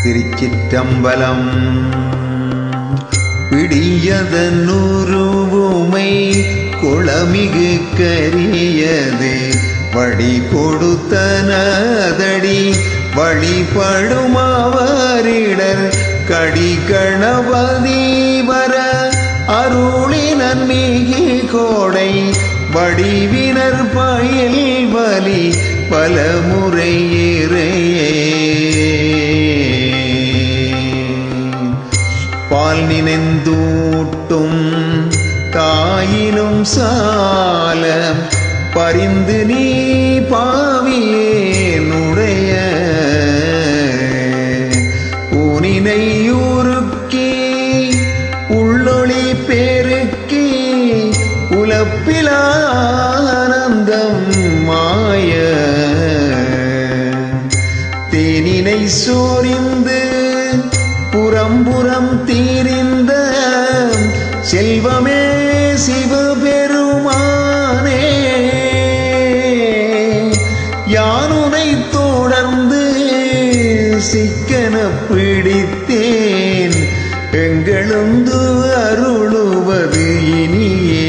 திருச்சிற்றம்பலம் பிடியதன்னுருவுமை குளமிகு கரியது வழி கொடுத்தனதடி வழிபடுமவரிடர் கடி கணபதி வர அருளினன் மிகு கோடை வடிவினர் பயில் வலி பல முறை பால் நினைந்தூட்டும் தாயினும் சால பரிந்து நீ பாவியேனுடைய ஊனினையுருக்கி உள்ளொளி பெருக்கி உலப்பிலானந்தம் மாய தேனினை சோரிந்து புறம்புறம் தீரிந்த செல்வமே சிவபெருமானே யானுனை தொடர்ந்து சிக்கன பிடித்தேன் எங்களுந்து அருளுவது இனியே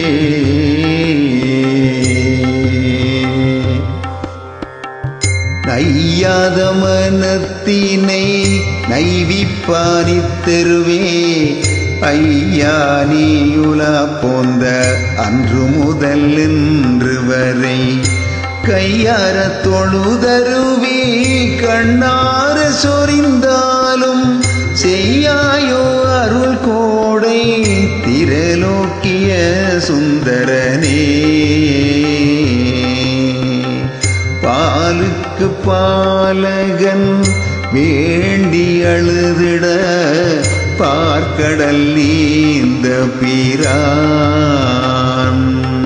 நையாத மனத்தினை நைவிப்பாரித் தெருவே ஐயா நீயுலா போந்த அன்று முதல் இன்று வரை கையார தொழுதருவி கண்ணார சொரிந்தாலும் செய்யாயோ அருள் கோடை திரலோக்கிய சுந்தரனே பாலுக்கு பாலகன் வேண்டி அழுதிட பார்க்கடல் நீந்த பீரான்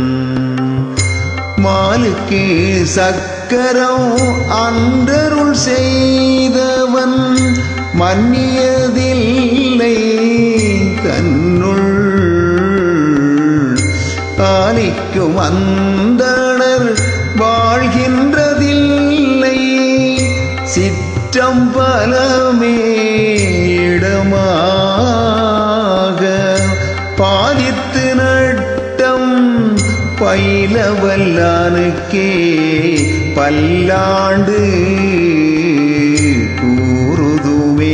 மாலுக்கு சக்கரம் அன்றருள் செய்தவன் மன்னியதில்லை தன்னுள் ஆலிக்கும் அந்தணர் வாழ்கின்றதில்லை சிற்றம்பலமே இடமாக பாதித்து நட்டம் பயிலவல்லானுக்கே பல்லாண்டு கூறுதுமே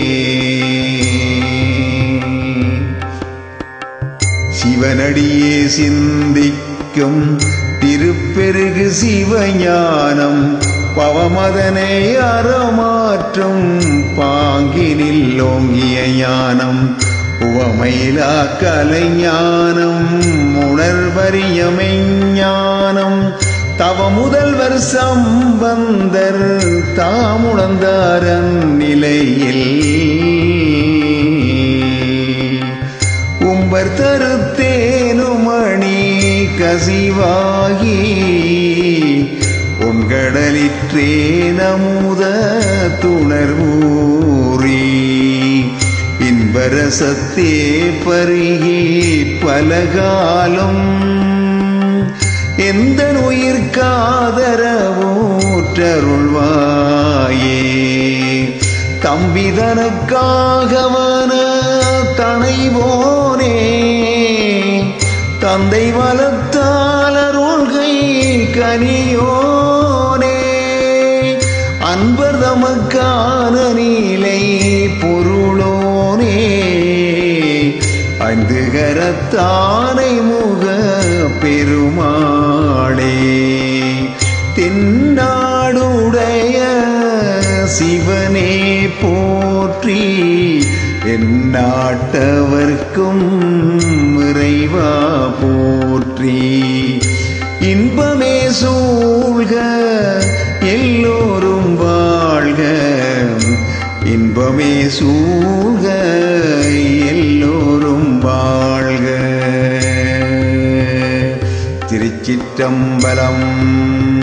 சிவனடியே சிந்திக்கும் திருப்பெருகு சிவஞானம் பவமதனை அறமாற்றும் பாங்கினில் ஓங்கிய ஞானம் உவமையிலா கலைஞானம் உணர்வறியமை ஞானம் தவ முதல்வர் சம்பந்தர் தாமுணர்ந்தாரன் நிலையில் உம்பர் தருத்தேனுமணி கசிவாகி உன்கடலிற்றே நமுத துணர்வூறி இன்பரசத்தே பருகி பலகாலம் எந்த உயிர்காதரவூற்றருள்வாயே தம்பிதனுக்காகவன தனைவோனே தந்தை வளத்தாளருள்கை கனியோனே அன்பர் தமக்கான நீலை பொருளோனே ஐந்து கரத்தானை முக பெருமாளே தென்னாடுடைய சிவனே போற்றி எந்நாட்டவர்க்கும் இறைவா போற்றி இன்பமே சூழ்க எல்லோரும் வாழ்க இன்பமே சூழ்க எல்லோரும் வாழ்க திருச்சிற்றம்பலம்